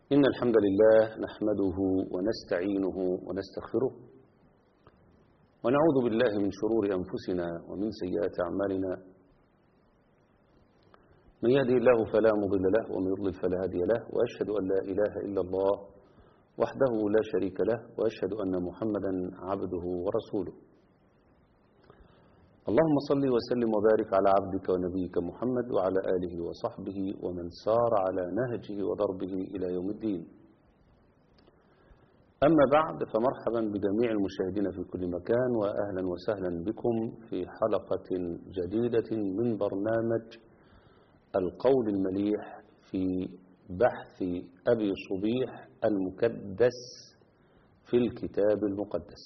إن الحمد لله نحمده ونستعينه ونستغفره ونعوذ بالله من شرور أنفسنا ومن سيئات أعمالنا من يهدي الله فلا مضل له ومن يضلل فلا هادي له وأشهد أن لا إله إلا الله وحده لا شريك له وأشهد أن محمدا عبده ورسوله اللهم صل وسلم وبارك على عبدك ونبيك محمد وعلى آله وصحبه ومن سار على نهجه وضربه إلى يوم الدين أما بعد فمرحبا بجميع المشاهدين في كل مكان وأهلا وسهلا بكم في حلقة جديدة من برنامج القول المليح في بحث أبي صبيح المكدس في الكتاب المقدس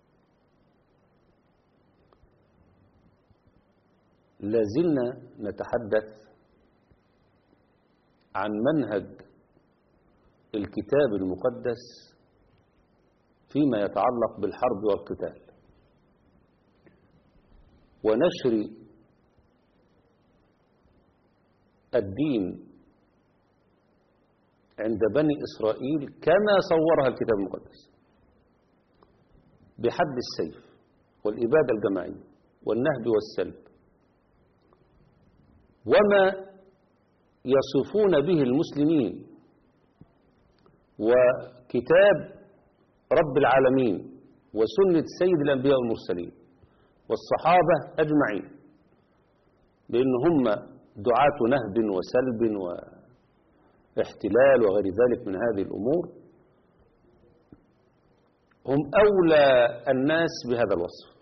لازلنا نتحدث عن منهج الكتاب المقدس فيما يتعلق بالحرب والقتال ونشر الدين عند بني إسرائيل كما صورها الكتاب المقدس بحد السيف والإبادة الجماعية والنهب والسلب وما يصفون به المسلمين وكتاب رب العالمين وسنة سيد الأنبياء والمرسلين والصحابة أجمعين لأن هم دعاة نهب وسلب واحتلال وغير ذلك من هذه الأمور هم أولى الناس بهذا الوصف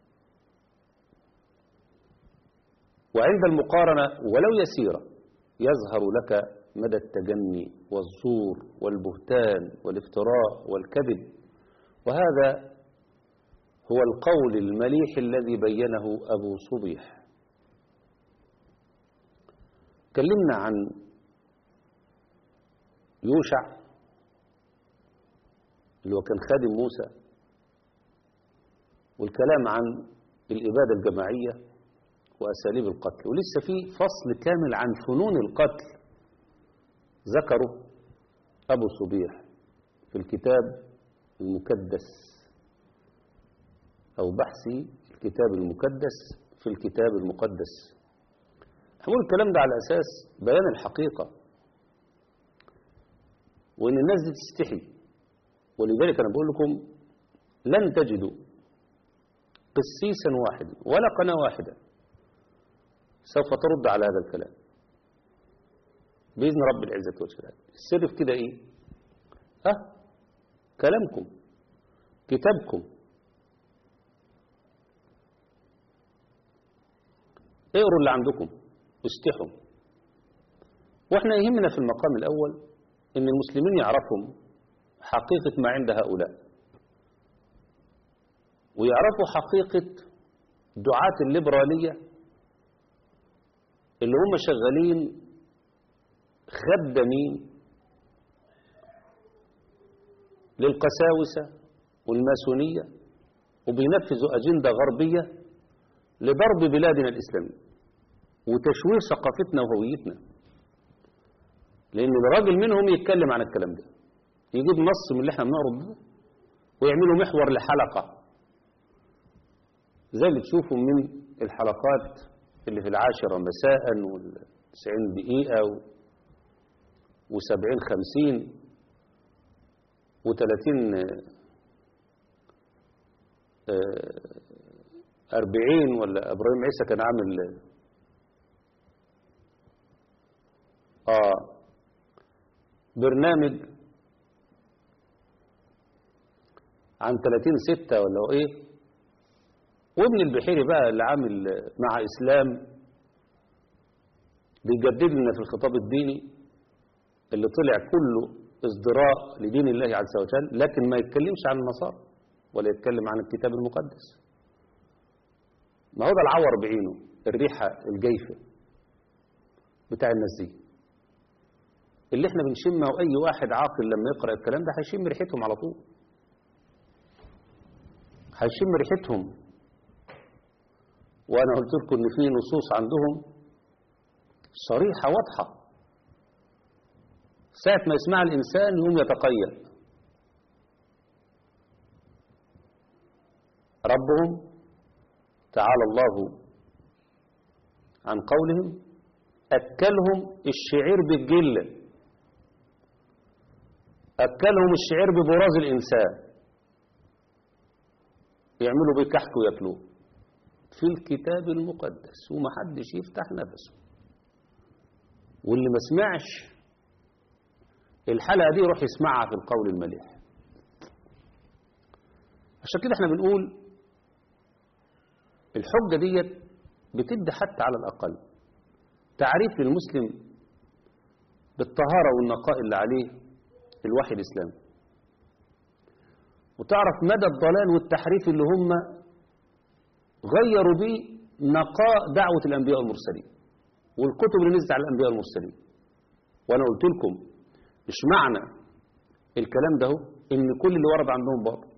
وعند المقارنة ولو يسيرة يظهر لك مدى التجني والزور والبهتان والافتراء والكذب وهذا هو القول المليح الذي بينه أبو صبيح تكلمنا عن يوشع اللي هو كان خادم موسى والكلام عن الإبادة الجماعية وأساليب القتل ولسه في فصل كامل عن فنون القتل ذكره أبو صبيح في الكتاب المكدس أو بحث الكتاب المكدس في الكتاب المقدس هقول الكلام ده على أساس بيان الحقيقة وإن الناس دي تستحي ولذلك أنا بقول لكم لن تجدوا قسيسا واحدا ولا قناة واحدة سوف ترد على هذا الكلام بإذن رب العزة والجلال السر في كده إيه ها كلامكم كتابكم اقروا اللي عندكم واستحوا واحنا يهمنا في المقام الأول ان المسلمين يعرفوا حقيقة ما عند هؤلاء ويعرفوا حقيقة دعاة الليبرالية اللي هم شغالين خدامين للقساوسة والماسونية وبينفذوا أجندة غربية لضرب بلادنا الإسلامية وتشويه ثقافتنا وهويتنا لأن الراجل منهم يتكلم عن الكلام ده يجيب نص من اللي احنا بنعرض ده ويعملوا محور لحلقة زي اللي تشوفوا من الحلقات اللي في العاشرة مساء والتسعين دقيقة وسبعين خمسين وثلاثين أربعين ولا إبراهيم عيسى كان عامل آه برنامج عن 30 ستة ولا هو ايه وابن البحيري بقى اللي عامل مع اسلام بيجدد لنا في الخطاب الديني اللي طلع كله ازدراء لدين الله عز وجل لكن ما يتكلمش عن النصارى ولا يتكلم عن الكتاب المقدس ما هو ده العور بعينه الريحة الجيفة بتاع الناس دي اللي احنا بنشمها واي واحد عاقل لما يقرأ الكلام ده هيشم ريحتهم على طول هيشم ريحتهم وانا قلت لكم ان في نصوص عندهم صريحة واضحة ساعة ما يسمع الإنسان يقوم يتقيأ ربهم تعالى الله عن قولهم أكلهم الشعير بالجلة أكلهم الشعير ببراز الإنسان يعملوا بيه كحك وياكلوه في الكتاب المقدس ومحدش يفتح نفسه واللي ما سمعش الحلقة دي يروح يسمعها في القول المليح عشان كده احنا بنقول الحجة ديت بتدي حتى على الأقل تعريف للمسلم بالطهارة والنقاء اللي عليه الوحي الإسلامي وتعرف مدى الضلال والتحريف اللي هم غيروا بيه نقاء دعوة الأنبياء والمرسلين والكتب اللي نزلت على الأنبياء والمرسلين وأنا قلت لكم مش معنى الكلام ده هو إن كل اللي ورد عندهم باطل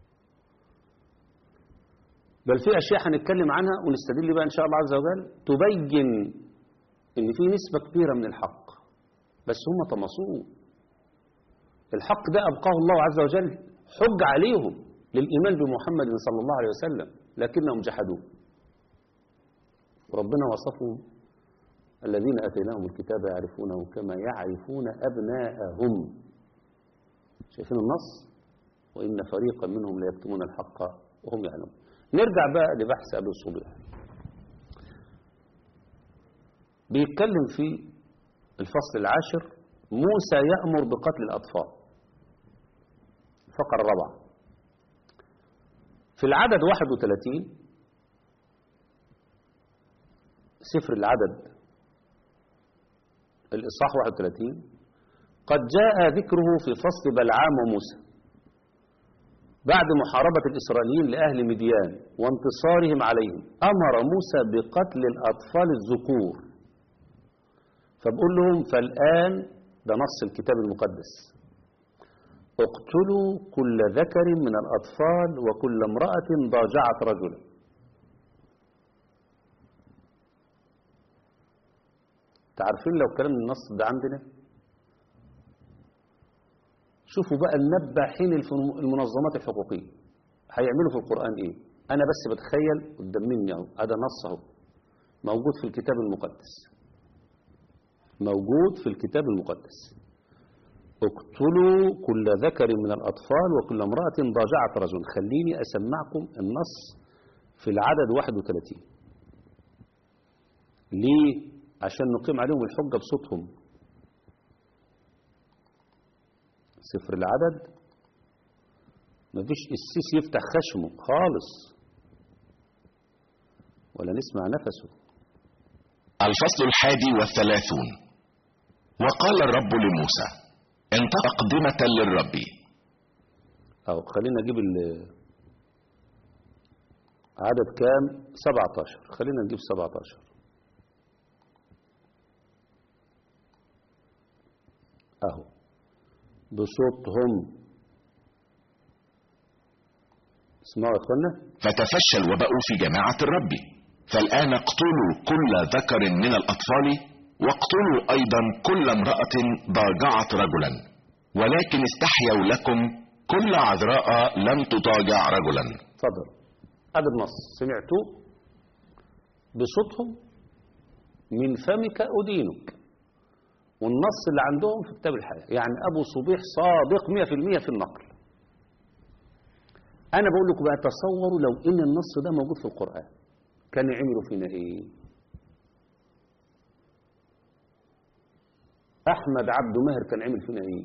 بل في أشياء هنتكلم عنها ونستدل بها إن شاء الله عز وجل تبين إن في نسبة كبيرة من الحق بس هم طمسوه الحق ده أبقاه الله عز وجل حج عليهم للإيمان بمحمد صلى الله عليه وسلم لكنهم جحدوه وربنا وصفهم الذين أتيناهم الكتاب يعرفونه كما يعرفون أبناءهم شايفين النص وإن فريقا منهم ليكتمون الحق وهم يعلمون نرجع بقى لبحث أبي الصبيح بيتكلم في الفصل العاشر موسى يأمر بقتل الأطفال الفقرة الرابعة في العدد 31 سفر العدد الإصحاح 31 قد جاء ذكره في فصل بلعام وموسى بعد محاربة الإسرائيليين لأهل مديان وانتصارهم عليهم أمر موسى بقتل الأطفال الذكور فبقول لهم فالآن ده نص الكتاب المقدس اقتلوا كل ذكر من الأطفال وكل امرأة ضاجعت رجلا تعرفين لو كلام النص ده عندنا شوفوا بقى النباحين في المنظمات الحقوقية هيعملوا في القرآن ايه انا بس بتخيل قدام مني اهو هذا نص اهو موجود في الكتاب المقدس موجود في الكتاب المقدس اقتلوا كل ذكر من الأطفال وكل امرأة ضاجعت رجل خليني أسمعكم النص في العدد 31 ليه عشان نقيم عليهم الحجة بصوتهم سفر العدد مفيش السيس يفتح خشمه خالص ولا نسمع نفسه الفصل الحادي والثلاثون وقال الرب لموسى انطق أقدمة للرب أو خلينا نجيب ال عدد كام 17 خلينا نجيب 17 أهو بصوتهم اسمعوا يا اخوانا فتفشى الوباء في جماعة الرب فالآن اقتلوا كل ذكر من الأطفال واقتلوا أيضا كل امرأة ضاجعت رجلا ولكن استحيوا لكم كل عذراء لم تضاجع رجلا اتفضل هذا النص سمعتوه بصوتهم من فمك أدينك والنص اللي عندهم في كتاب الحياة يعني أبو صبيح صادق 100% في النقل أنا بقول لكم بقى تصوروا لو إن النص ده موجود في القرآن كان يعملوا فينا إيه أحمد عبد ماهر كان عمل فينا إيه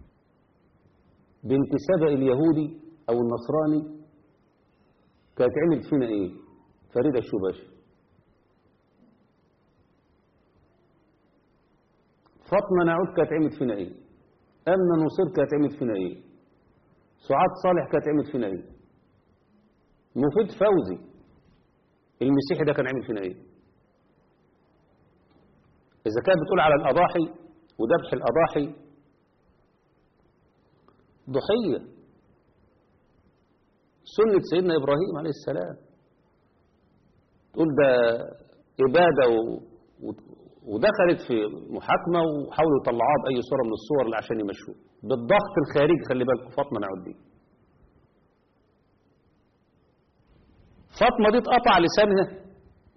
بنت سبأ اليهودي أو النصراني كانت عمل فينا إيه فريدة الشباشي فاطمة نعود كانت عملت فينا ايه أمنة نصير كانت عملت فينا ايه سعاد صالح كانت عملت فينا ايه مفيد فوزي المسيحي ده كان عمل فينا ايه إذا كانت بتقول على الأضاحي وذبح الأضاحي ضحية سنة سيدنا إبراهيم عليه السلام تقول ده إبادة و... ودخلت في محاكمة وحاولوا يطلعوها بأي صورة من الصور عشان يمشوه بالضغط الخارجي خلي بالكم فاطمة نعودي فاطمة دي اتقطع لسانها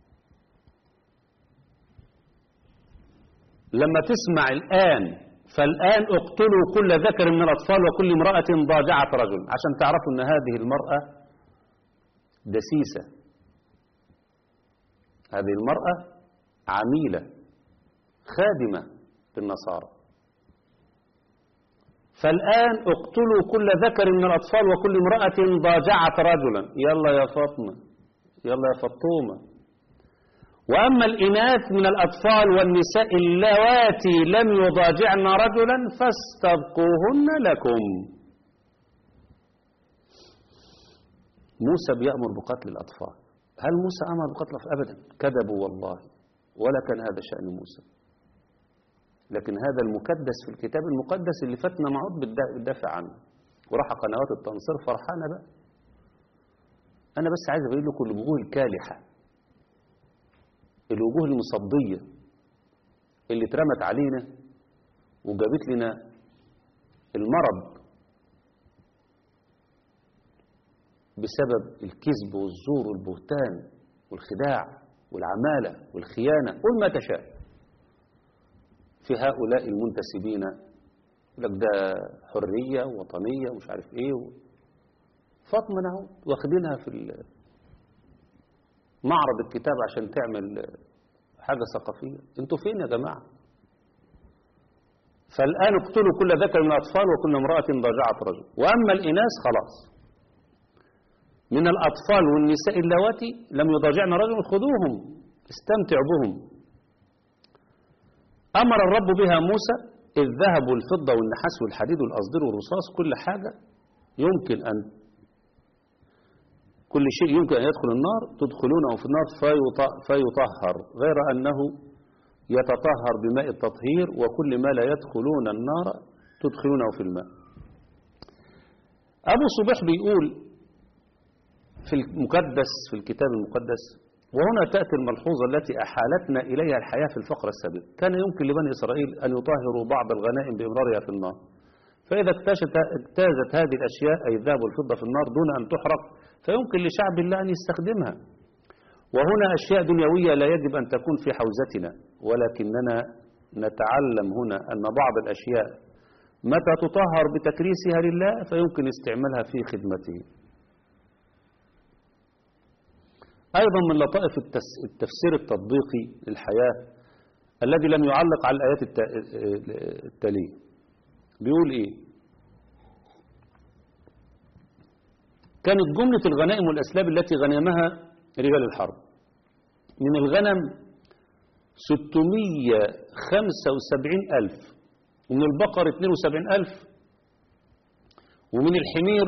لما تسمع الآن فالآن اقتلوا كل ذكر من الأطفال وكل امرأة ضاجعت رجل عشان تعرفوا أن هذه المرأة دسيسة هذه المرأة عميلة خادمة للنصارى فالآن اقتلوا كل ذكر من الأطفال وكل امرأة ضاجعت رجلا يلا يا فاطمة يلا يا فطومة وأما الإناث من الأطفال والنساء اللواتي لم يضاجعن رجلا فاستبقوهن لكم موسى بيأمر بقتل الأطفال هل موسى أمر بقتل الأطفال أبدا كذبوا والله ولا كان هذا شأن موسى لكن هذا المكدس في الكتاب المقدس اللي فاتنا معود بتدافع عنه وراح قنوات التنصير فرحانة بقى أنا بس عايز أبين لكم الوجوه الكالحة الوجوه المصدية اللي اترمت علينا وجابت لنا المرض بسبب الكذب والزور والبهتان والخداع والعمالة والخيانة قل ما تشاء في هؤلاء المنتسبين لك ده حرية وطنية ومش عارف ايه فاطمة اهو واخدينها في معرض الكتاب عشان تعمل حاجة ثقافية انتوا فين يا جماعة فالآن اقتلوا كل ذكر من الأطفال وكل امرأة ضاجعت رجل وأما الإناث خلاص من الأطفال والنساء اللواتي لم يضاجعن رجل خذوهم استمتعوا بهم أمر الرب بها موسى الذهب والفضة والنحاس والحديد والأصدر والرصاص كل حاجة يمكن أن كل شيء يمكن أن يدخل النار تدخلونه في النار فيطهر غير أنه يتطهر بماء التطهير وكل ما لا يدخلون النار تدخلونه في الماء أبو صبيح بيقول في المقدس في الكتاب المقدس وهنا تأتي الملحوظة التي أحالتنا إليها الحياة في الفقرة السابقة كان يمكن لبني إسرائيل أن يطهروا بعض الغنائم بإمرارها في النار فإذا اجتازت هذه الأشياء أي الذهب والفضة في النار دون أن تحرق فيمكن لشعب الله أن يستخدمها وهنا أشياء دنيوية لا يجب أن تكون في حوزتنا ولكننا نتعلم هنا أن بعض الأشياء متى تطهر بتكريسها لله فيمكن استعمالها في خدمته أيضا من لطائف التفسير التطبيقي للحياة الذي لم يعلق على الآيات التالية بيقول إيه كانت جملة الغنائم والأسلاب التي غنمها رجال الحرب من الغنم 675 ألف ومن البقر 72 ألف ومن الحمير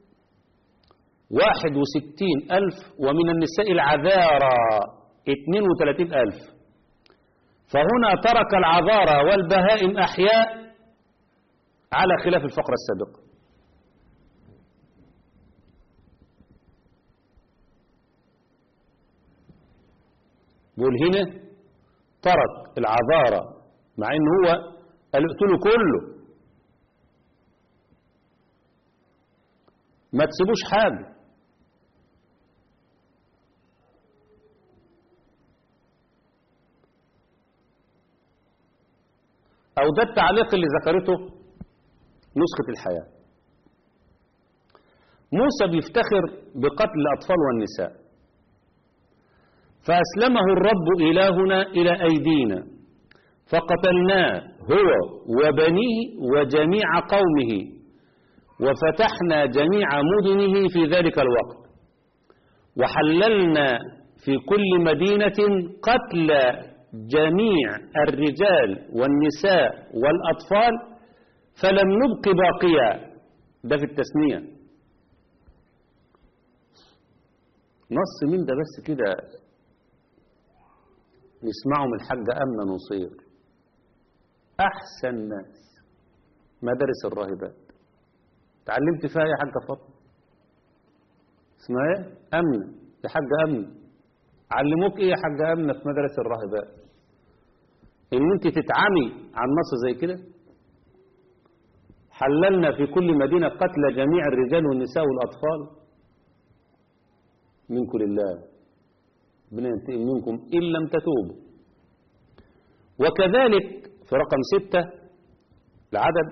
61 ألف ومن النساء العذارى 32 ألف فهنا ترك العذارى والبهائم أحياء على خلاف الفقرة السابقة بيقول هنا ترك العذارى مع ان هو قال اقتلوا كله ما تسيبوش حاجة او ده التعليق اللي ذكرته نسخة الحياة موسى بيفتخر بقتل الأطفال والنساء فأسلمه الرب إلهنا إلى أيدينا فقتلناه هو وبنيه وجميع قومه وفتحنا جميع مدنه في ذلك الوقت وحللنا في كل مدينة قتل جميع الرجال والنساء والأطفال فلم نبق باقيا ده في التثنية نص من ده بس كده نسمعه من الحاجة أمنة نصير أحسن ناس مدارس الراهبات تعلمت فيها يا حاجة فاطمة اسمها ايه أمنة يا حاجة أمنة علموك ايه يا حاجة أمنة في مدارس الراهبات ان انت تتعمي عن نص زي كده حللنا في كل مدينة قتل جميع الرجال والنساء والأطفال منكم لله بننتقم منكم إن لم تتوبوا وكذلك في رقم ستة العدد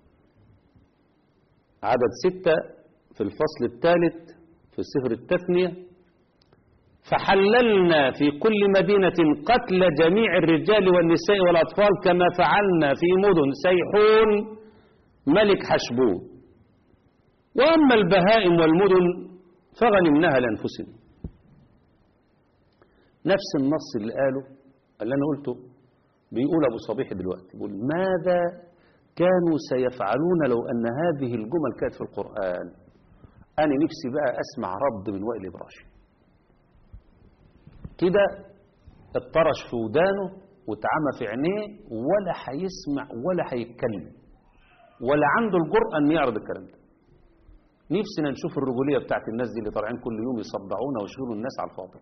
عدد ستة في الفصل الثالث في سفر التثنية فحللنا في كل مدينة قتل جميع الرجال والنساء والأطفال كما فعلنا في مدن سيحون ملك حشبون وأما البهائم والمدن فغنمناها لأنفسنا نفس النص اللي قاله اللي أنا قلته بيقول أبو صبيح دلوقتي بيقول ماذا كانوا سيفعلون لو أن هذه الجمل كانت في القرآن أنا نفسي بقى أسمع رد من وائل إبراشي كده اتطرش في ودانه واتعمى في عينيه ولا هيسمع ولا هيتكلم ولا عنده الجرأة أن يعرض الكلام ده نفسنا نشوف الرجولية بتاعت الناس دي اللي طالعين كل يوم يصدعونا ويشغلوا الناس على الفاضي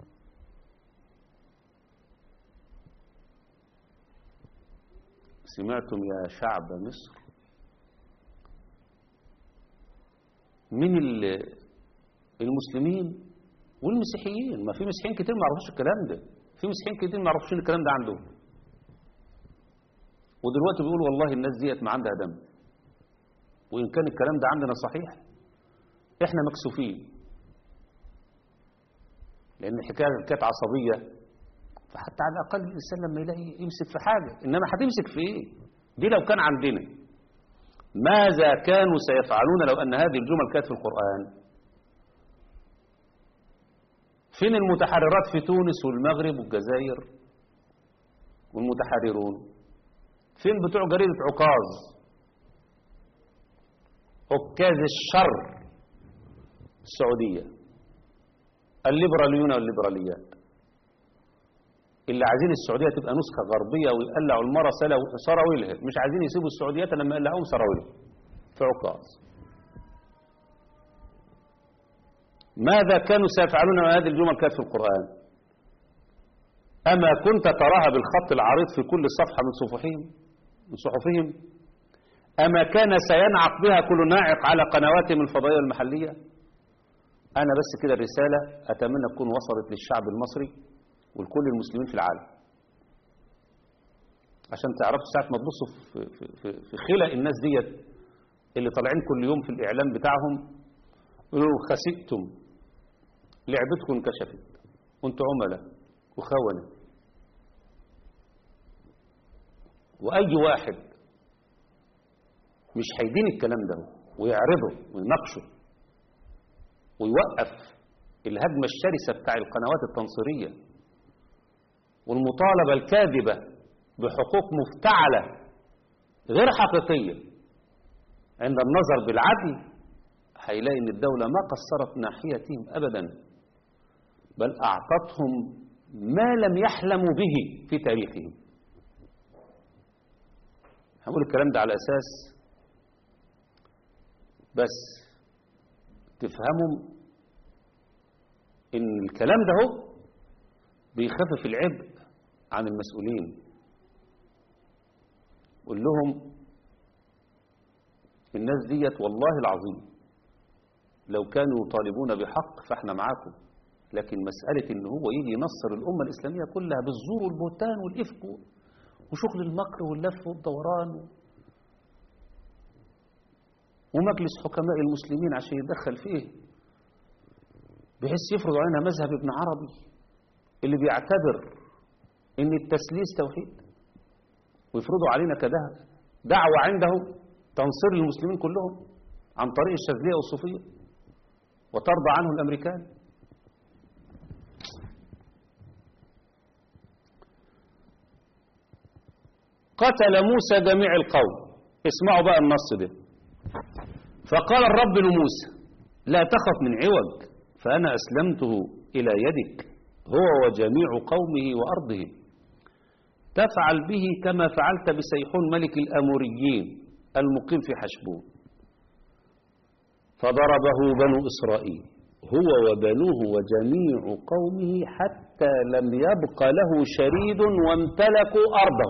سمعتم يا شعب مصر من المسلمين والمسيحيين ما في مسيحيين كتير ما يعرفوش الكلام ده في مسيحيين كتير ما يعرفوش الكلام ده عندهم ودلوقتي بيقولوا والله الناس ديت ما عندها دم وإن كان الكلام ده عندنا صحيح إحنا مكسوفين لأن الحكاية كانت عصبية فحتى على الأقل الإنسان لما يلاقي يمسك في حاجة إنما هتمسك في إيه دي لو كان عندنا ماذا كانوا سيفعلون لو أن هذه الجمل كانت في القرآن فين المتحررات في تونس والمغرب والجزائر والمتحررون فين بتوع جريدة عكاظ عكاز الشر السعودية الليبراليون والليبراليات اللي عايزين السعودية تبقى نسخة غربية ويقلعوا المرة سراويلها مش عايزين يسيبوا السعوديات لما يقلعوهم سراويلهم في عكاظ ماذا كانوا سيفعلون هذه الجمل كانت في القرآن أما كنت تراها بالخط العريض في كل صفحة من صفحهم من صحفهم أما كان سينعق بها كل ناعق على قنواتهم الفضائية المحلية أنا بس كده الرسالة أتمنى تكون وصلت للشعب المصري ولكل المسلمين في العالم عشان تعرفوا ساعة ما تبصوا في, في, في, في خلق الناس ديت اللي طالعين كل يوم في الإعلام بتاعهم يقولوا خسئتم لعبتكم انكشفت وانتوا عملاء وخونة وأي واحد مش هيدين الكلام ده ويعرضه ويناقشه ويوقف الهجمة الشرسة بتاع القنوات التنصيرية والمطالبة الكاذبة بحقوق مفتعلة غير حقيقية عند النظر بالعدل هيلاقي ان الدولة ما قصرت ناحيتهم ابدا بل اعطتهم ما لم يحلموا به في تاريخهم هقول الكلام ده على اساس بس تفهموا ان الكلام ده هو بيخفف العبء عن المسؤولين قول لهم الناس ديت والله العظيم لو كانوا يطالبون بحق فاحنا معاكم لكن مسألة ان هو يجي ينصر الأمة الإسلامية كلها بالزور والبهتان والإفك وشغل المكر واللف والدوران ومجلس حكماء المسلمين عشان يتدخل فيه بحيث يفرض علينا مذهب ابن عربي اللي بيعتبر ان التسليس توحيد ويفرضوا علينا كده دعوة عنده تنصير المسلمين كلهم عن طريق الشاذلية والصوفية وترضى عنه الأمريكان قتل موسى جميع القوم اسمعوا بقى النص ده فقال الرب لموسى لا تخف من عوج فأنا أسلمته إلى يدك هو وجميع قومه وأرضه تفعل به كما فعلت بسيحون ملك الأموريين المقيم في حشبون فضربه بنو إسرائيل هو وبنوه وجميع قومه حتى لم يبق له شريد وامتلكوا أرضه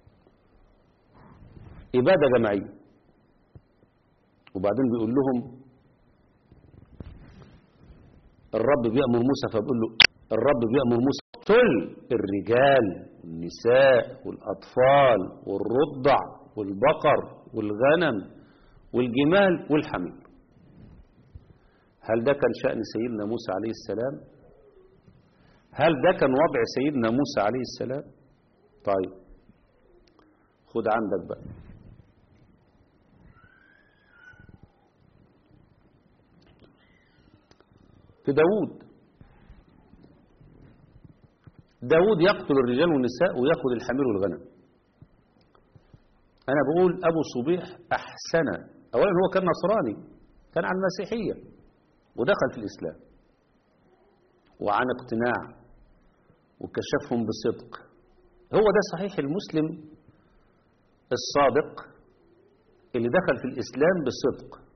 إبادة جماعية وبعدين بيقول لهم الرب بيأمر موسى فبيقول له الرب بيأمر موسى اقتل الرجال والنساء والأطفال والرضع والبقر والغنم والجمال والحمير هل ده كان شأن سيدنا موسى عليه السلام هل ده كان وضع سيدنا موسى عليه السلام طيب خد عندك بقى في داود داود يقتل الرجال والنساء ويأخذ الحمير والغنم أنا بقول أبو صبيح أحسن أولا هو كان نصراني كان عن المسيحية ودخل في الإسلام وعن اقتناع وكشفهم بصدق هو ده صحيح المسلم الصادق اللي دخل في الإسلام بصدق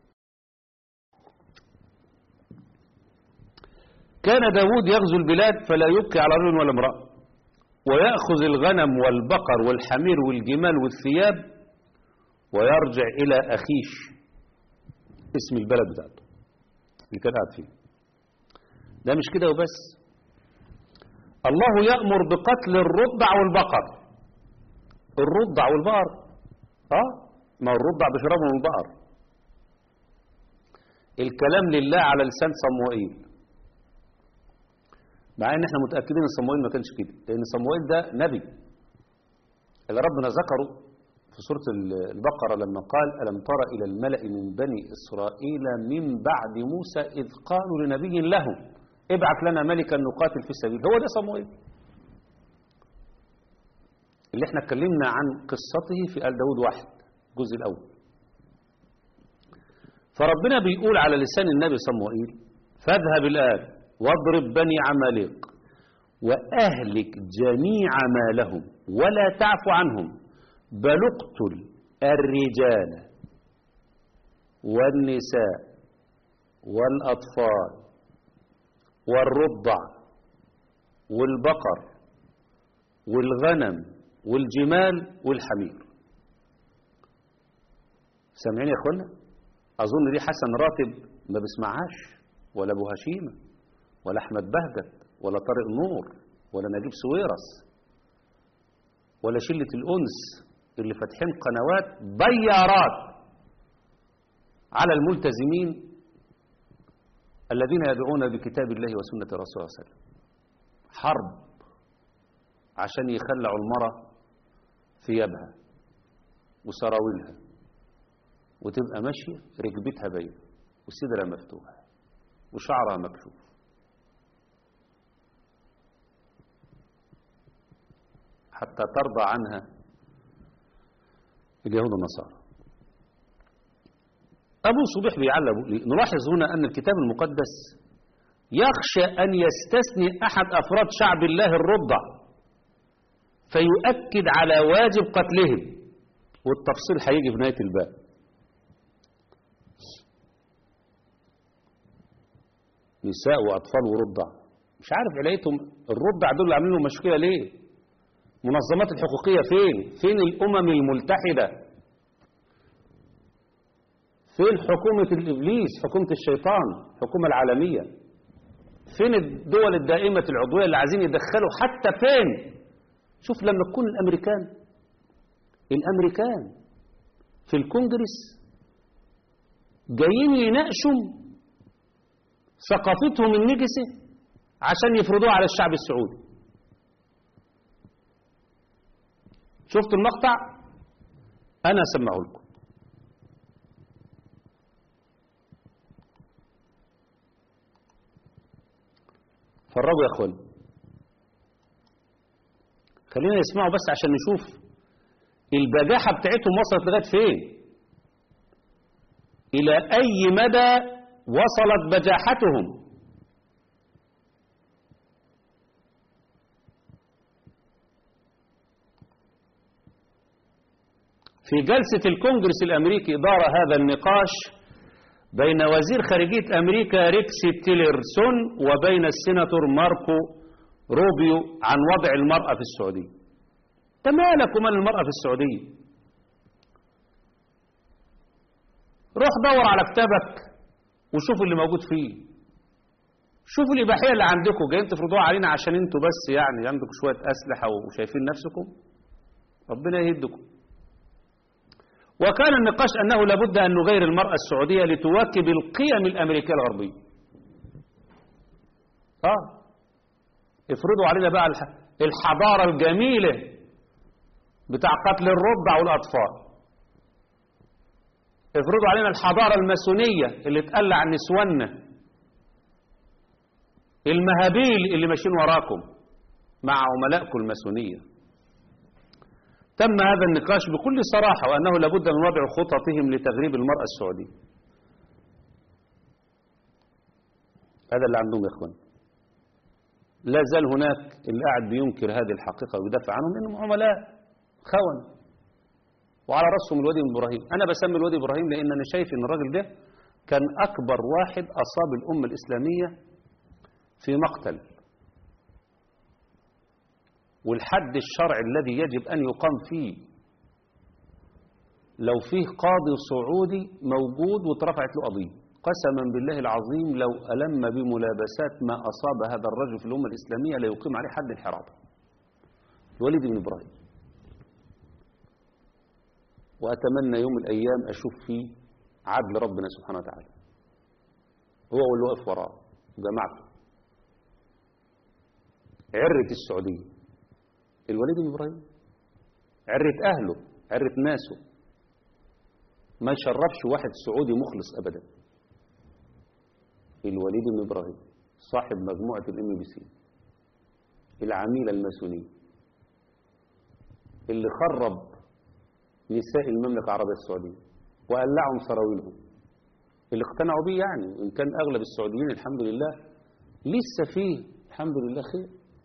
كان داود يغزو البلاد فلا يبكي على رجل ولا امرأة ويأخذ الغنم والبقر والحمير والجمال والثياب ويرجع إلى أخيش اسم البلد بتاعته اللي كان قاعد فيه ده مش كده وبس الله يأمر بقتل الرضع والبقر الرضع والبقر اه ما الرضع بيشربوا من البقر الكلام لله على لسان صموئيل مع ان احنا متاكدين ان صموئيل ما كانش كده لان صموئيل ده نبي اللي ربنا ذكره في سوره البقره لما قال الم تر الى الملا من بني اسرائيل من بعد موسى اذ قالوا لنبي له ابعث لنا ملكا نقاتل في سبيل هو ده صموئيل اللي احنا اتكلمنا عن قصته في آل داود واحد الجزء الأول فربنا بيقول على لسان النبي صموئيل فاذهب الآن واضرب بني عماليق وأهلك جميع ما لهم ولا تعف عنهم بل اقتل الرجال والنساء والأطفال والرضع والبقر والغنم والجمال والحمير سامعين يا اخوانا اظن دي حسن راتب ما بيسمعهاش ولا ابو هشيمه ولا احمد بهجت ولا طارق نور ولا نجيب سويرس ولا شله الانس اللي فاتحين قنوات بيارات على الملتزمين الذين يدعون بكتاب الله وسنه الرسول صلى الله عليه وسلم حرب عشان يخلعوا المرأة ثيابها وسراويلها وتبقى ماشية ركبتها باينة وصدرها مفتوح وشعرها مكشوف حتى ترضى عنها اليهود والنصارى أبو صبيح بيعلق نلاحظ هنا أن الكتاب المقدس يخشى أن يستثني أحد أفراد شعب الله الرضع فيؤكد على واجب قتلهم والتفصيل هيجي في نهاية الباب نساء وأطفال ورضع مش عارف علاقتهم الرضع دول اللي عاملين لهم مشكلة ليه منظمات الحقوقية فين فين الأمم الملتحدة فين حكومة الإبليس حكومة الشيطان الحكومة العالمية فين الدول الدائمة العضوية اللي عايزين يدخلوا حتى فين شوف لما تكون الأمريكان الأمريكان في الكونجرس جايين يناقشوا ثقافتهم النجسة عشان يفرضوها على الشعب السعودي شفت المقطع أنا أسمعه لكم فرجوا يا اخوان خلينا نسمعوا بس عشان نشوف البجاحة بتاعتهم وصلت لغاية فين إلى أي مدى وصلت بجاحتهم في جلسة الكونجرس الأمريكي دار هذا النقاش بين وزير خارجية أمريكا ريكسي تيلرسون وبين السيناتور ماركو روبيو عن وضع المرأة في السعودية تمالك ومن المرأة في السعودية روح دور على كتابك وشوف اللي موجود فيه شوفوا الإباحية اللي عندكم جايين تفرضوها علينا عشان انتوا بس يعني عندكم شوية أسلحة وشايفين نفسكم ربنا يهدكم وكان النقاش أنه لابد أن نغير المرأة السعودية لتواكب القيم الأمريكية الغربية آه افرضوا علينا بقى الح- الحضارة الجميلة بتاع قتل الرضع والأطفال افرضوا علينا الحضارة الماسونية اللي تقلع عن نسواننا المهابيل اللي ماشيين وراكم مع عملائكم الماسونية تم هذا النقاش بكل صراحة وأنه لابد من وضع خططهم لتغريب المرأة السعودية هذا اللي عندهم يا اخوان لا زال هناك اللي قاعد بينكر هذه الحقيقة ويدافع عنهم لأنهم عملاء خون وعلى رأسهم الوادي بن إبراهيم أنا بسمي الوادي إبراهيم لأن أنا شايف أن الراجل ده كان أكبر واحد أصاب الأمة الإسلامية في مقتل والحد الشرعي الذي يجب أن يقام فيه لو فيه قاضي سعودي موجود واترفعت له قضية قسما بالله العظيم لو ألم بملابسات ما أصاب هذا الرجل في الأمة الإسلامية لا يقيم عليه حد الحرابة الوليد بن إبراهيم وأتمنى يوم من الأيام أشوف فيه عدل ربنا سبحانه وتعالى هو واللي واقف وراه وجماعته عرة السعودية الوليد بن إبراهيم عرة أهله عرة ناسه ما يشرفش واحد سعودي مخلص أبدا الوليد بن إبراهيم صاحب مجموعة الام بي سي العميلة الماسونية اللي خرب نساء المملكة العربية السعودية وقلعهم سراويلهم اللي اقتنعوا بيه يعني وإن كان أغلب السعوديين الحمد لله لسه فيه الحمد لله خير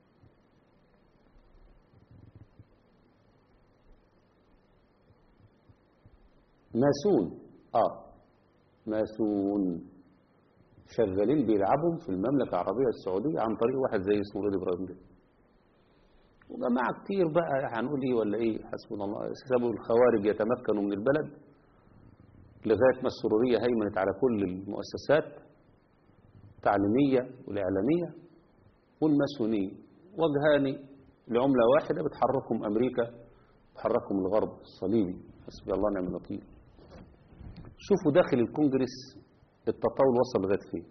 ماسون اه ماسون شغالين بيلعبوا في المملكة العربية السعودية عن طريق واحد زي اسمه رضي إبراهيم ده وجماعة كتير بقى هنقول ايه ولا ايه حسبنا الله سابوا الخوارج يتمكنوا من البلد لغاية ما السرورية هيمنت على كل المؤسسات التعليمية والإعلامية والماسونية وجهان لعملة واحدة بتحركهم أمريكا بتحركهم الغرب الصليبي حسبي الله ونعم الوكيل شوفوا داخل الكونجرس التطاول وصل لغايه فين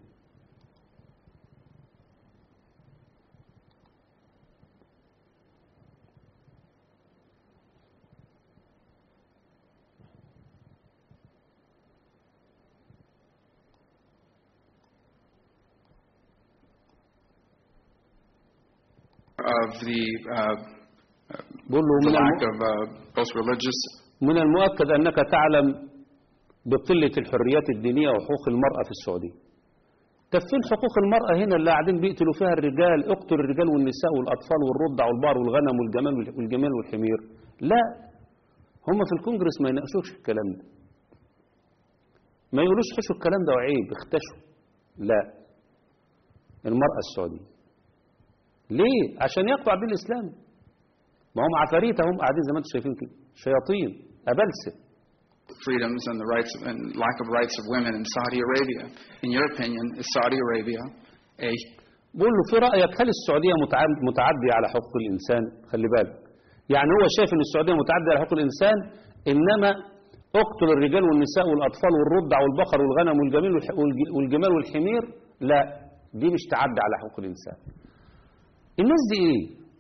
of the uh, بقول له the من, lack الم... of uh, both religious من المؤكد أنك تعلم بقلة الحريات الدينية وحقوق المرأة في السعودية طب فين حقوق المرأة هنا اللي قاعدين بيقتلوا فيها الرجال اقتل الرجال والنساء والأطفال والرضع والبار والغنم والجمال والجمال والحمير لا هم في الكونجرس ما يناقشوش الكلام ده ما يقولوش حشوا الكلام ده وعيب اختشوا لا المرأة السعودية ليه عشان يقطع بالإسلام ما هم عفاريت هم قاعدين زي ما انتم شايفين كده شياطين أبلسة freedoms and the rights and lack of rights of women in Saudi Arabia. In your opinion, is Saudi Arabia a بقول له في رأيك هل السعودية متعد- متعدية على حقوق الإنسان خلي بالك يعني هو شايف ان السعودية متعدية على حقوق الإنسان إنما اقتل الرجال والنساء والأطفال والرضع والبقر والغنم والجميل والح- والج- والجمال والحمير لا دي مش تعدي على حقوق الإنسان الناس دي ايه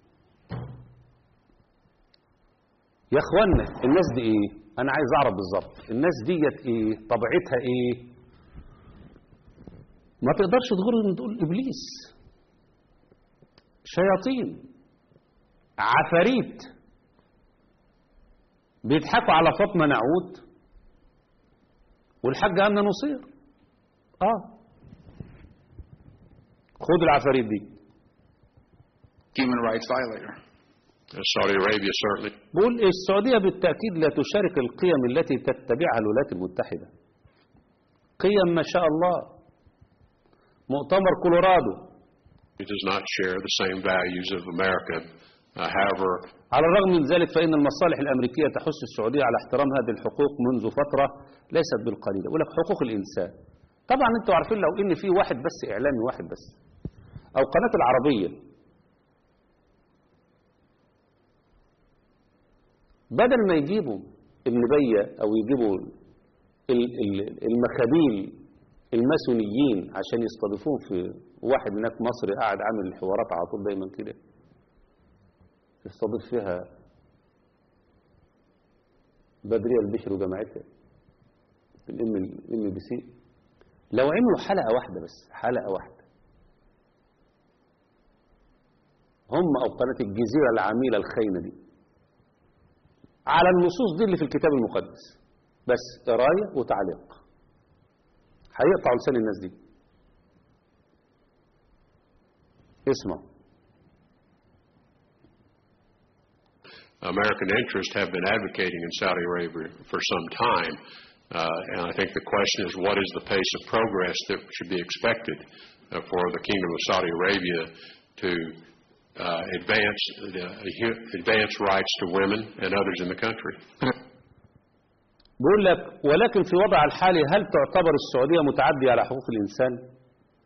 يا اخوانا الناس دي ايه انا عايز اعرف بالظبط الناس ديت ايه طبيعتها ايه ما تقدرش تغير ان تقول ابليس شياطين عفاريت بيضحكوا على فاطمه نعود والحاجه امنه نصير اه خد العفاريت دي human rights violator? Saudi Arabia certainly. بقول السعودية بالتأكيد لا تشارك القيم التي تتبعها الولايات المتحدة قيم ما شاء الله مؤتمر كولورادو It does not share the same values of America. Uh, however, على الرغم من ذلك فإن المصالح الأمريكية تحث السعودية على احترام هذه الحقوق منذ فترة ليست بالقليلة يقول لك حقوق الإنسان طبعا انتوا عارفين لو ان في واحد بس إعلامي واحد بس أو قناة العربية بدل ما يجيبوا ابن بية أو يجيبوا ال- ال- المخابيل الماسونيين عشان يستضيفوه في واحد هناك مصري قاعد عامل الحوارات على طول دايما كده يستضيف فيها بدرية البشر وجماعتها في الام الام بي سي لو عملوا حلقة واحدة بس حلقة واحدة هم أو قناة الجزيرة العميلة الخاينة دي على النصوص دي اللي في الكتاب المقدس بس قراية وتعليق هيقطعوا لسان الناس دي اسمعوا American interests have been advocating in Saudi Arabia for some time. Uh, and I think the question is what is the pace of progress that should be expected uh, for the Kingdom of Saudi Arabia to uh, advance, the, advance rights to women and others in the country? بيقول لك ولكن في وضع الحالي هل تعتبر السعودية متعدية على حقوق الإنسان؟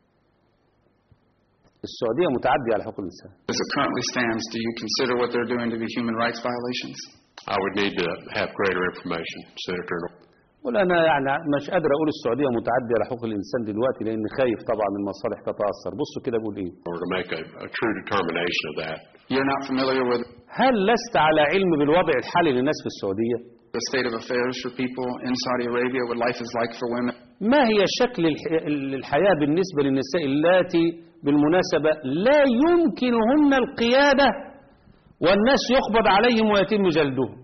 السعودية متعدية على حقوق الإنسان As it currently stands, do you consider what they're doing to be human rights violations? I would need to have greater information, Senator. قول أنا يعني مش قادر أقول السعودية متعدية على حقوق الإنسان دلوقتي لأن خايف طبعا المصالح تتأثر بصوا كده بقول إيه in order to make a, a true determination of that. You're not familiar with هل لست على علم بالوضع الحالي للناس في السعودية؟ the state of affairs for people in Saudi Arabia, what life is like for women? ما هي شكل الح- الحياة بالنسبة للنساء اللاتي بالمناسبة لا يمكنهن القيادة والناس يقبض عليهم ويتم جلدهم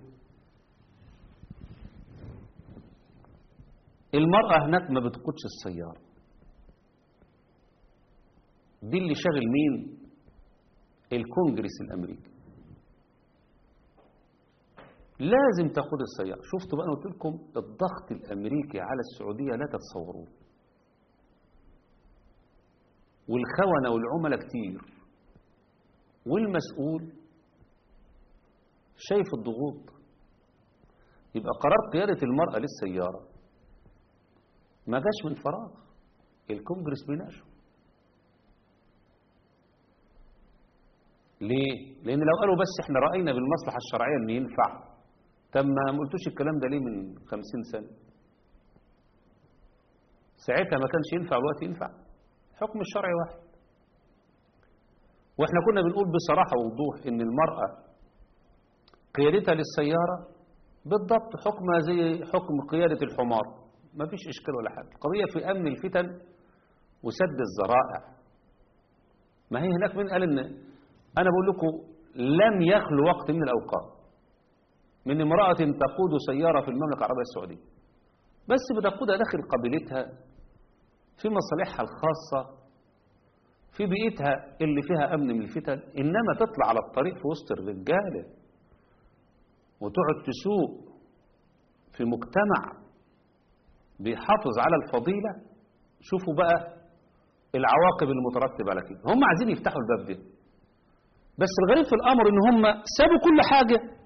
المرأة هناك ما بتقودش السيارة دي اللي شاغل مين الكونجرس الأمريكي لازم تاخد السيارة شفتوا بقى أنا قلت لكم الضغط الأمريكي على السعودية لا تتصوروه والخونة والعملاء كتير والمسؤول شايف الضغوط يبقى قرار قيادة المرأة للسيارة ما جاش من فراغ الكونجرس بيناقشه ليه؟ لأن لو قالوا بس احنا رأينا بالمصلحة الشرعية ان ينفع طب ما قلتوش الكلام ده ليه من خمسين سنة ساعتها ما كانش ينفع والوقت ينفع حكم الشرعي واحد واحنا كنا بنقول بصراحة ووضوح ان المرأة قيادتها للسيارة بالضبط حكمها زي حكم قيادة الحمار ما فيش إشكال ولا حاجة القضية في أمن الفتن وسد الذرائع ما هي هناك من قال إن أنا بقول لكم لم يخلو وقت من الأوقات من امرأة تقود سيارة في المملكة العربية السعودية بس بتقودها داخل قبيلتها في مصالحها الخاصة في بيئتها اللي فيها أمن من الفتن إنما تطلع على الطريق في وسط الرجالة وتقعد تسوق في مجتمع بيحافظ على الفضيلة شوفوا بقى العواقب المترتبة على كده هم عايزين يفتحوا الباب ده بس الغريب في الأمر إن هم سابوا كل حاجة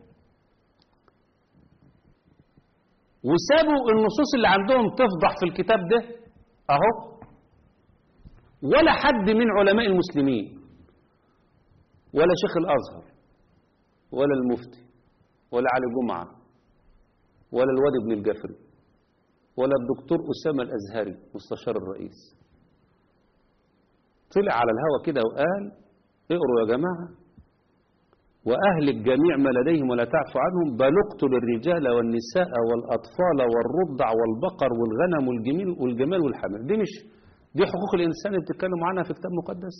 وسابوا النصوص اللي عندهم تفضح في الكتاب ده أهو ولا حد من علماء المسلمين ولا شيخ الأزهر ولا المفتي ولا علي جمعة ولا الواد ابن الجفري ولا الدكتور أسامة الأزهري مستشار الرئيس طلع على الهوى كده وقال اقروا يا جماعة وأهلك جميع ما لديهم ولا تعفو عنهم بل اقتل الرجال والنساء والأطفال والرضع والبقر والغنم والجميل والجمال والحمل دي مش دي حقوق الإنسان اللي بتتكلموا عنها في كتاب مقدس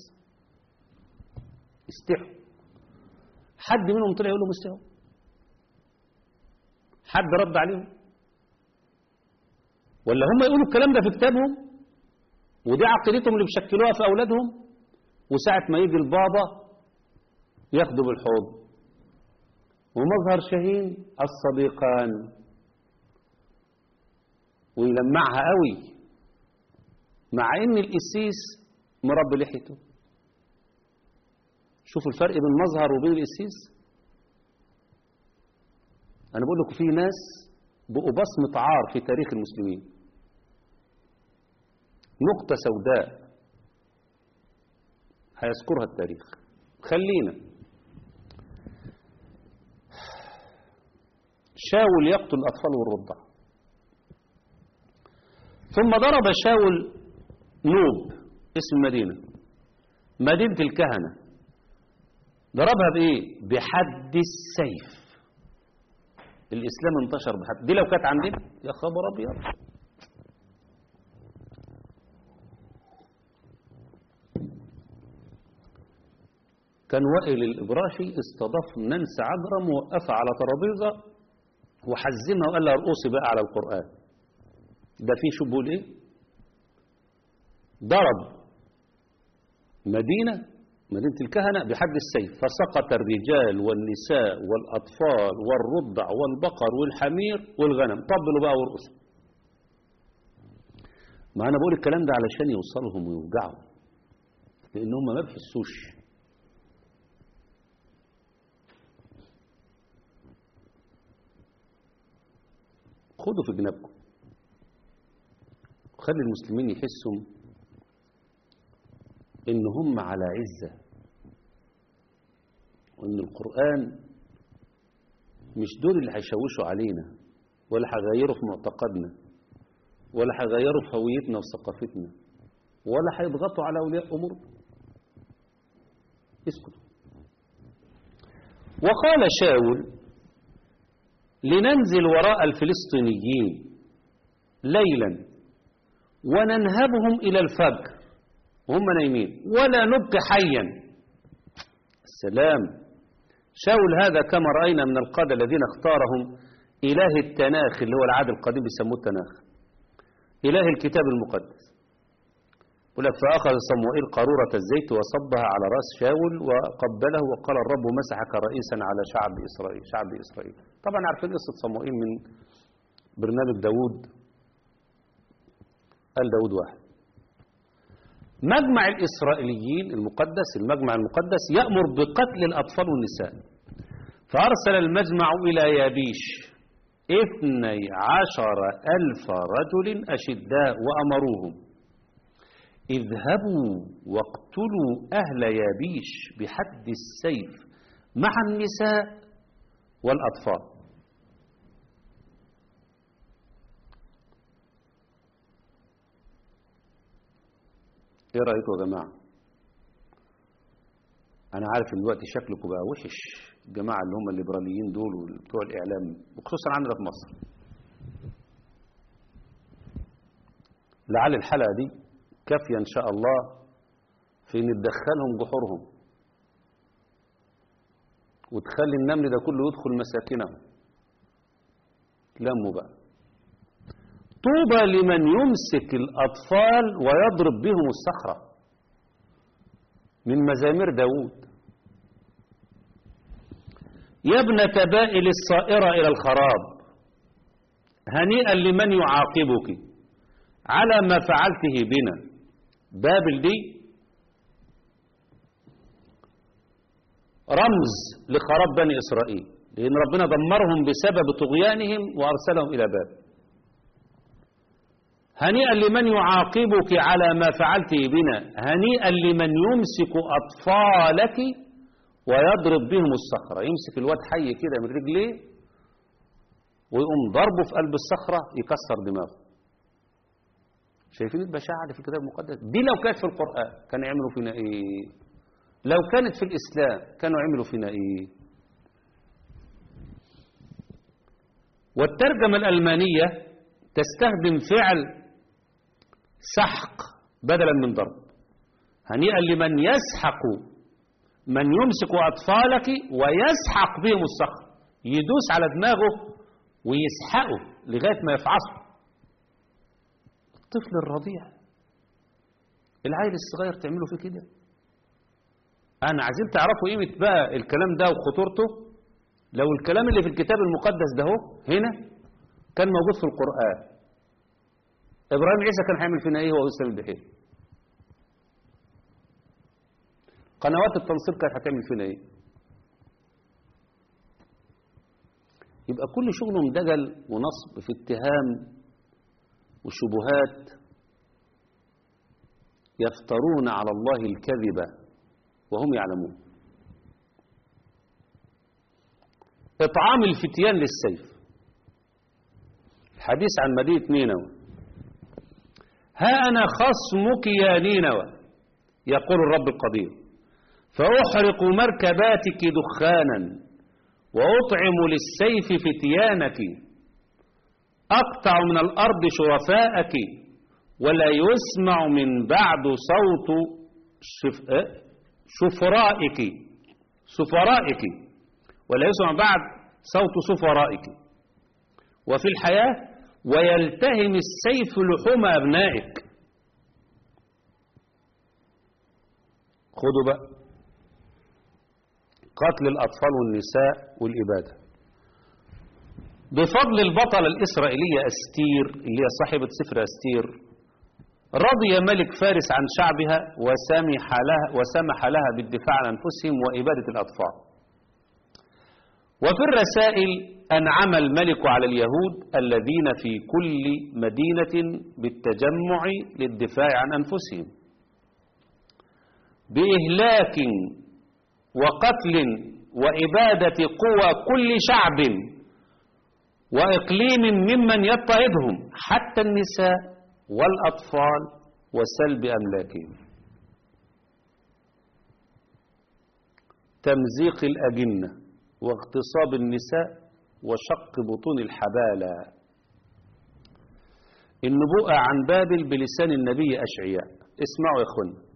استحوا حد منهم طلع يقول لهم استحوا حد رد عليهم ولا هم يقولوا الكلام ده في كتابهم ودي عقيدتهم اللي بيشكلوها في أولادهم وساعة ما يجي البابا ياخدوا بالحوض ومظهر شهين الصديقان ويلمعها قوي مع ان القسيس مربي لحيته شوفوا الفرق بين المظهر وبين القسيس انا بقول لكم في ناس بقوا بصمة عار في تاريخ المسلمين نقطة سوداء هيذكرها التاريخ خلينا شاول يقتل الأطفال والرضع ثم ضرب شاول نوب اسم المدينة مدينة الكهنة ضربها بإيه؟ بحد السيف الإسلام انتشر بحد دي لو كانت عندنا يا خبر أبيض كان وائل الإبراشي استضاف نانسي عجرم ووقفها على ترابيزة وحزمها وقال لها ارقصي بقى على القرآن ده فيه شو بيقول ايه ضرب مدينة مدينة الكهنة بحد السيف فسقط الرجال والنساء والأطفال والرضع والبقر والحمير والغنم طبلوا بقى وارقصوا ما أنا بقول الكلام ده علشان يوصلهم ويوجعوا لأن هم ما بيحسوش خدوا في جنابكم خلي المسلمين يحسوا ان هم على عزة وان القرآن مش دول اللي هيشوشوا علينا ولا هيغيروا في معتقدنا ولا هيغيروا في هويتنا وثقافتنا ولا هيضغطوا على اولياء امورنا اسكتوا وقال شاول لننزل وراء الفلسطينيين ليلا وننهبهم إلى الفجر وهم نايمين ولا نبقي حيا السلام شاول هذا كما رأينا من القادة الذين اختارهم إله التناخ اللي هو العهد القديم بيسموه التناخ إله الكتاب المقدس يقول لك فأخذ صموئيل قارورة الزيت وصبها على رأس شاول وقبله وقال الرب مسحك رئيسا على شعب إسرائيل شعب إسرائيل طبعا عارفين قصة صموئيل من برنامج داود قال داود واحد مجمع الإسرائيليين المقدس المجمع المقدس يأمر بقتل الأطفال والنساء فأرسل المجمع إلى يابيش اثني عشر ألف رجل أشداء وأمروهم اذهبوا واقتلوا أهل يابيش بحد السيف مع النساء والأطفال ايه رأيكم يا جماعة انا عارف ان دلوقتي شكلكم بقى وحش الجماعة اللي هم الليبراليين دول وبتوع الاعلام وخصوصا عندنا في مصر لعل الحلقة دي كافية ان شاء الله في ان تدخلهم جحورهم وتخلي النمل ده كله يدخل مساكنهم لموا بقى طوبى لمن يمسك الأطفال ويضرب بهم الصخرة من مزامير داود يا ابنة بائل الصائرة إلى الخراب هنيئا لمن يعاقبك على ما فعلته بنا بابل دي رمز لخراب بني إسرائيل لأن ربنا دمرهم بسبب طغيانهم وأرسلهم إلى بابل هنيئا لمن يعاقبك على ما فعلت بنا هنيئا لمن يمسك أطفالك ويضرب بهم الصخرة يمسك الواد حي كده من رجليه ويقوم ضربه في قلب الصخرة يكسر دماغه شايفين البشاعة اللي في الكتاب المقدس دي لو كانت في القرآن كانوا يعملوا فينا ايه لو كانت في الإسلام كانوا يعملوا فينا ايه والترجمة الألمانية تستخدم فعل سحق بدلا من ضرب هنيئا لمن يسحق من يمسك أطفالك ويسحق بهم الصخر يدوس على دماغه ويسحقه لغاية ما يفعصه الطفل الرضيع العيل الصغير تعمله فيه كده أنا عايزين تعرفوا قيمة بقى الكلام ده وخطورته لو الكلام اللي في الكتاب المقدس ده هو هنا كان موجود في القرآن إبراهيم عيسى كان هيعمل فينا إيه وهو يسلم البحير قنوات التنصير كانت هتعمل فينا إيه يبقى كل شغلهم دجل ونصب في اتهام وشبهات يفترون على الله الكذب وهم يعلمون إطعام الفتيان للسيف الحديث عن مدينة نينوى ها أنا خصمك يا نينوى يقول الرب القدير فأحرق مركباتك دخانا وأطعم للسيف فتيانك أقطع من الأرض شرفاءك ولا يسمع من بعد صوت شف... شفرائك سفرائك ولا يسمع بعد صوت سفرائك وفي الحياة ويلتهم السيف لحوم أبنائك خدوا بقى قتل الأطفال والنساء والإبادة بفضل البطلة الإسرائيلية أستير اللي هي صاحبة سفر أستير رضي ملك فارس عن شعبها وسمح لها, وسمح لها بالدفاع عن أنفسهم وإبادة الأطفال وفي الرسائل أنعم الملك على اليهود الذين في كل مدينة بالتجمع للدفاع عن أنفسهم بإهلاك وقتل وإبادة قوى كل شعب وإقليم ممن يضطهدهم حتى النساء والأطفال وسلب أملاكهم تمزيق الأجنة واغتصاب النساء وشق بطون الحبالة النبوءة عن بابل بلسان النبي أشعياء اسمعوا يا أخوانا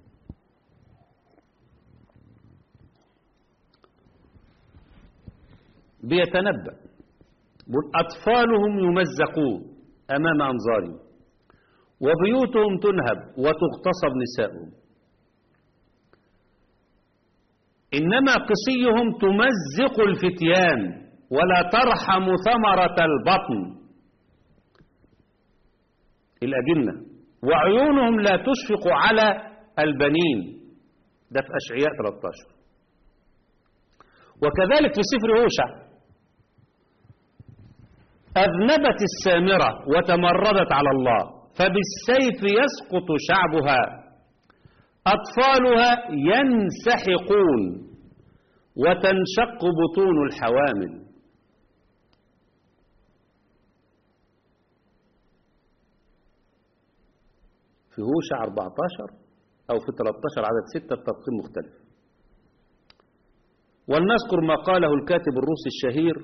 بيتنبأ أطفالهم يمزقون أمام أنظارهم وبيوتهم تنهب وتغتصب نساؤهم إنما قصيهم تمزق الفتيان ولا ترحم ثمرة البطن الأجنة وعيونهم لا تشفق على البنين ده في أشعياء 13 وكذلك في سفر هوشع أذنبت السامرة وتمردت على الله فبالسيف يسقط شعبها أطفالها ينسحقون وتنشق بطون الحوامل في هوشع 14 أو في 13 عدد 6 الترقيم مختلف ولنذكر ما قاله الكاتب الروسي الشهير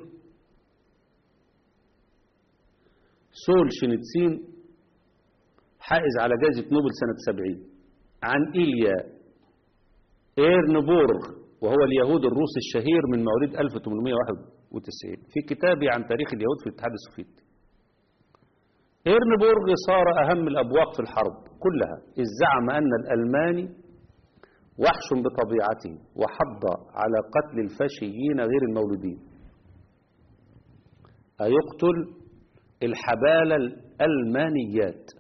سول شنيتسين حائز على جائزة نوبل سنة 70 عن إيليا إيرنبورغ وهو اليهود الروسي الشهير من مواليد 1891 في كتابه عن تاريخ اليهود في الاتحاد السوفيتي إيرنبورغ صار أهم الأبواق في الحرب كلها إذ زعم أن الألماني وحش بطبيعته وحض على قتل الفاشيين غير المولودين أيقتل الحبالة الألمانيات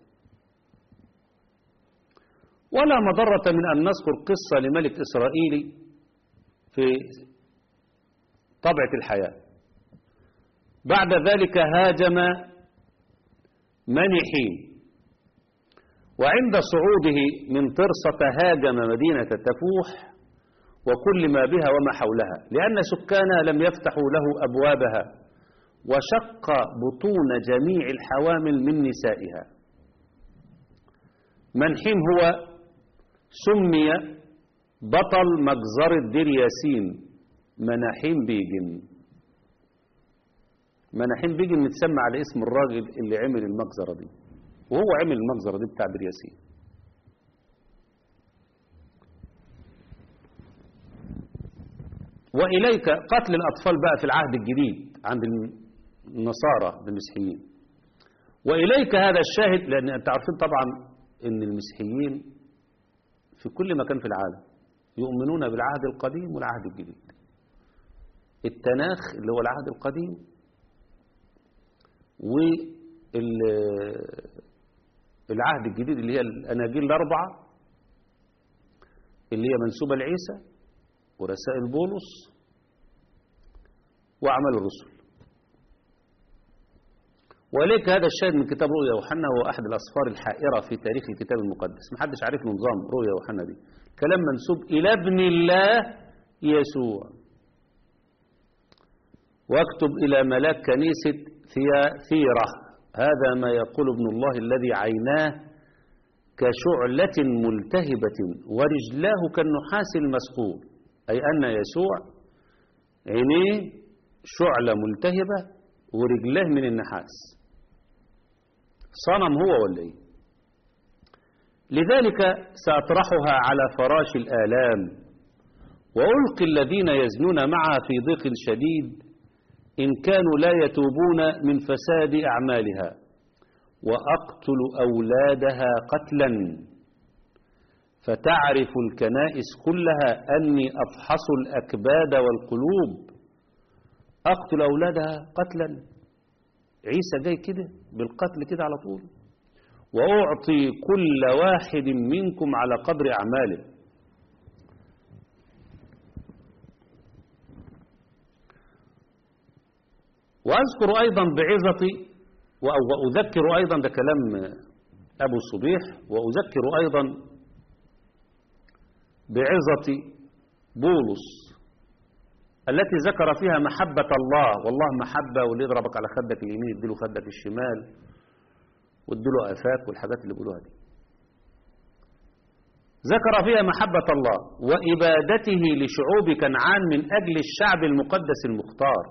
ولا مضرة من أن نذكر قصة لملك إسرائيلي في طبعة الحياة بعد ذلك هاجم منحين وعند صعوده من طرسة هاجم مدينة تفوح وكل ما بها وما حولها لأن سكانها لم يفتحوا له أبوابها وشق بطون جميع الحوامل من نسائها منحيم هو سمي بطل مجزرة دير ياسين مناحيم بيجن مناحيم بيجن متسمى على اسم الراجل اللي عمل المجزرة دي وهو عمل المجزرة دي بتاع دير ياسين وإليك قتل الأطفال بقى في العهد الجديد عند النصارى المسيحيين وإليك هذا الشاهد لأن أنت عارفين طبعا أن المسيحيين في كل مكان في العالم يؤمنون بالعهد القديم والعهد الجديد التناخ اللي هو العهد القديم العهد الجديد اللي هي الأناجيل الأربعة اللي هي منسوبة لعيسى ورسائل بولس وأعمال الرسل وليك هذا الشاهد من كتاب رؤيا يوحنا هو أحد الأسفار الحائرة في تاريخ الكتاب المقدس محدش عارف له نظام رؤيا يوحنا دي كلام منسوب إلى ابن الله يسوع واكتب إلى ملاك كنيسة ثيرة هذا ما يقول ابن الله الذي عيناه كشعلة ملتهبة ورجلاه كالنحاس المسقول أي أن يسوع عينيه شعلة ملتهبة ورجلاه من النحاس صنم هو ولا ايه لذلك سأطرحها على فراش الآلام وألقي الذين يزنون معها في ضيق شديد إن كانوا لا يتوبون من فساد أعمالها وأقتل أولادها قتلا فتعرف الكنائس كلها أني أفحص الأكباد والقلوب أقتل أولادها قتلا عيسى جاي كده بالقتل كده على طول وأعطي كل واحد منكم على قدر أعماله وأذكر أيضا بعظتي وأذكر أيضا ده كلام أبو صبيح وأذكر أيضا بعظة بولس التي ذكر فيها محبة الله والله محبة واللي يضربك على خدك اليمين يديله خدك الشمال واديله أفاك والحاجات اللي بيقولوها دي ذكر فيها محبة الله وإبادته لشعوب كنعان من أجل الشعب المقدس المختار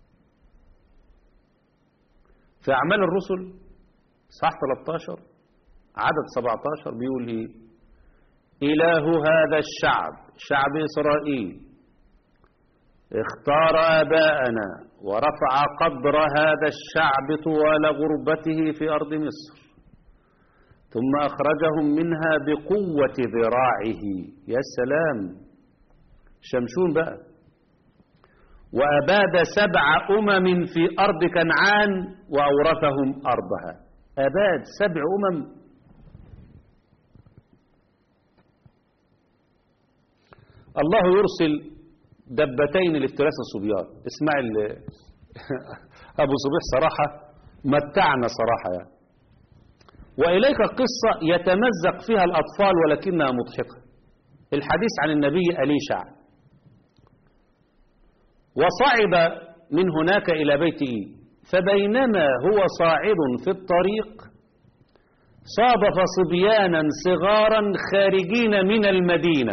في أعمال الرسل صح 13 عدد 17 بيقول إيه إله هذا الشعب شعب إسرائيل اختار آباءنا ورفع قدر هذا الشعب طوال غربته في أرض مصر ثم أخرجهم منها بقوة ذراعه يا سلام شمشون بقى وأباد سبع أمم في أرض كنعان وأورثهم أرضها أباد سبع أمم الله يرسل دبتين لافتراس الصبيان اسمع أبو صبيح صراحة متعنا صراحة يعني. وإليك قصة يتمزق فيها الأطفال ولكنها مضحكة الحديث عن النبي أليشع وصعد من هناك إلى بيت إيه فبينما هو صاعد في الطريق صادف صبيانا صغارا خارجين من المدينة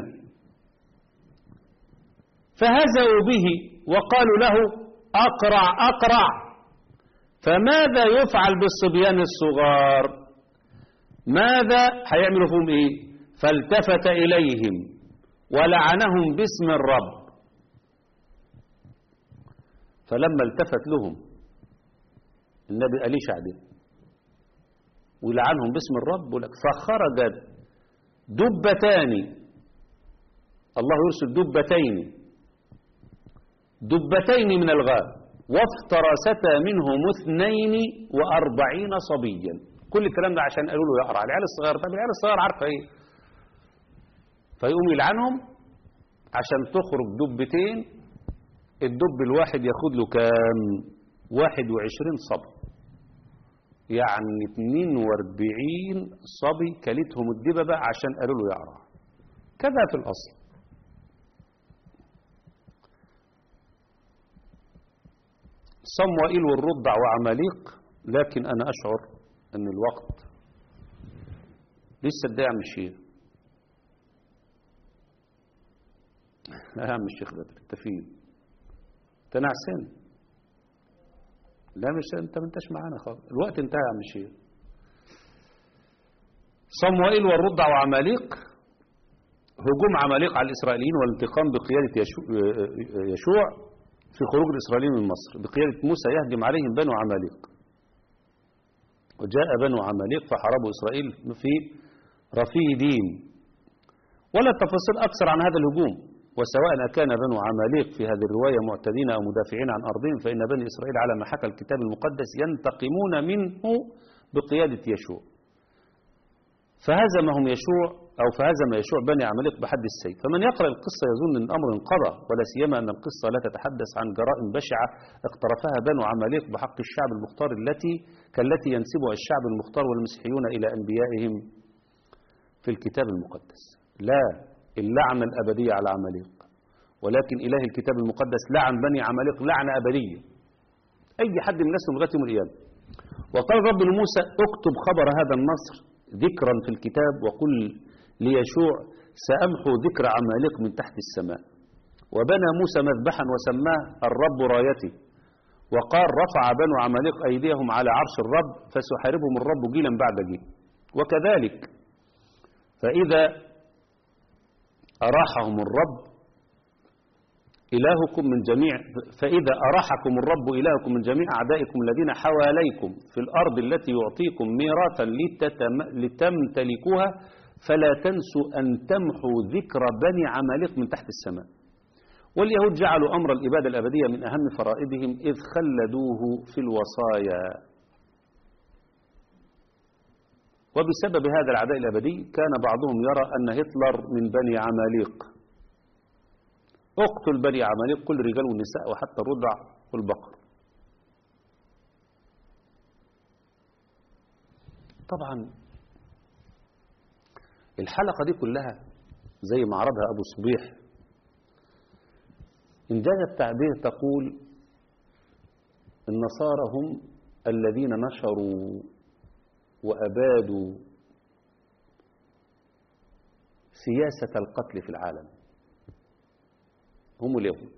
فهزوا به وقالوا له أقرع أقرع فماذا يفعل بالصبيان الصغار ماذا هيعملوا فيهم ايه فالتفت إليهم ولعنهم باسم الرب فلما التفت لهم النبي أليشع ده ولعنهم باسم الرب ولك فخرجت دبتان الله يرسل دبتين دبتين من الغاب وافترستا منهم اثنين وأربعين صبيا كل الكلام ده عشان قالوا له يقرأ العيال الصغير طب العيال الصغير عارفة ايه فيقوم يلعنهم عشان تخرج دبتين الدب الواحد ياخد له كام واحد وعشرين صبي يعني اتنين واربعين صبي كلتهم الدبة بقى عشان قالوا له يقرأ كذا في الأصل صموئيل والرضع وعماليق لكن أنا أشعر أن الوقت لسه ده يا عم الشيخ لا يا عم الشيخ بدر انت فين انت نعسان لا مش انت ما انتش معانا خالص الوقت انتهى يا عم الشيخ صموئيل والرضع وعماليق هجوم عماليق على الإسرائيليين والانتقام بقيادة يشوع في خروج الإسرائيليين من مصر بقيادة موسى يهجم عليهم بنو عماليق وجاء بنو عماليق فحاربوا إسرائيل في رفيدين ولا تفاصيل أكثر عن هذا الهجوم وسواء كان بنو عماليق في هذه الرواية معتدين أو مدافعين عن أرضهم فإن بني إسرائيل على ما حكى الكتاب المقدس ينتقمون منه بقيادة يشوع فهزمهم يشوع أو فهزم يشوع بني عماليق بحد السيف فمن يقرأ القصة يظن أن الأمر انقضى ولا سيما أن القصة لا تتحدث عن جرائم بشعة اقترفها بنو عماليق بحق الشعب المختار التي كالتي ينسبها الشعب المختار والمسيحيون إلى أنبيائهم في الكتاب المقدس لا اللعنة الأبدية على عماليق ولكن إله الكتاب المقدس لعن بني عماليق لعنة أبدية أي حد من الناس لغاية يوم القيامة وقال رب لموسى اكتب خبر هذا النصر ذكرا في الكتاب وقل ليشوع سأمحو ذكر عماليق من تحت السماء وبنى موسى مذبحا وسماه الرب رايتي وقال رفع بنو عماليق أيديهم على عرش الرب فسيحاربهم الرب جيلا بعد جيل وكذلك فإذا أراحهم الرب إلهكم من جميع فإذا أراحكم الرب إلهكم من جميع أعدائكم الذين حواليكم في الأرض التي يعطيكم ميراثا لتتم- لتمتلكوها فلا تنسوا أن تمحوا ذكر بني عماليق من تحت السماء واليهود جعلوا أمر الإبادة الأبدية من أهم فرائضهم إذ خلدوه في الوصايا وبسبب هذا العداء الأبدي كان بعضهم يرى أن هتلر من بني عماليق اقتل بني عماليق كل الرجال والنساء وحتى الرضع والبقر طبعا الحلقة دي كلها زي ما عرضها أبو صبيح إنجاز التعبير تقول النصارى هم الذين نشروا وأبادوا سياسة القتل في العالم هم اليهود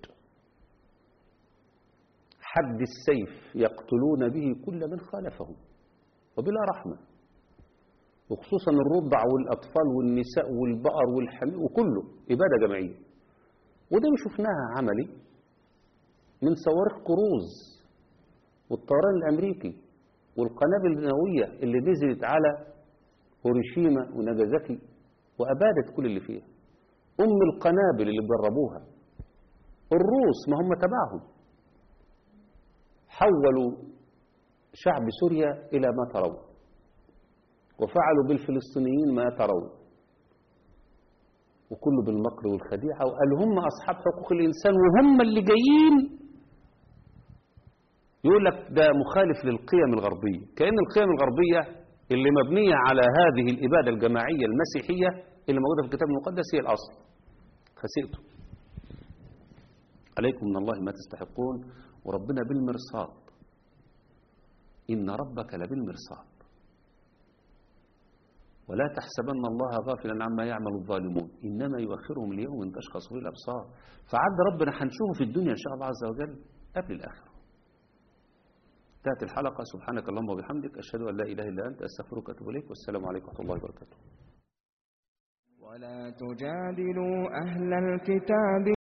حد السيف يقتلون به كل من خالفهم وبلا رحمة وخصوصا الرضع والأطفال والنساء والبقر والحمير وكله إبادة جماعية وده شفناها عملي من صواريخ كروز والطيران الأمريكي والقنابل النووية اللي نزلت على هيروشيما وناجازاكي وأبادت كل اللي فيها أم القنابل اللي جربوها الروس ما هم تبعهم حولوا شعب سوريا إلى ما ترون وفعلوا بالفلسطينيين ما ترون وكله بالمكر والخديعة وقال هم أصحاب حقوق الإنسان وهم اللي جايين يقول لك ده مخالف للقيم الغربية كأن القيم الغربية اللي مبنية على هذه الإبادة الجماعية المسيحية اللي موجودة في الكتاب المقدس هي الأصل خسئتم عليكم من الله ما تستحقون وربنا بالمرصاد إن ربك لبالمرصاد ولا تحسبن الله غافلا عما يعمل الظالمون إنما يؤخرهم ليوم تشخص فيه الأبصار فعد ربنا هنشوفه في الدنيا إن شاء الله عز وجل قبل الآخرة انتهت الحلقة سبحانك اللهم وبحمدك أشهد أن لا إله إلا أنت أستغفرك وأتوب إليك والسلام عليكم ورحمة الله وبركاته ولا تجادلوا أهل الكتاب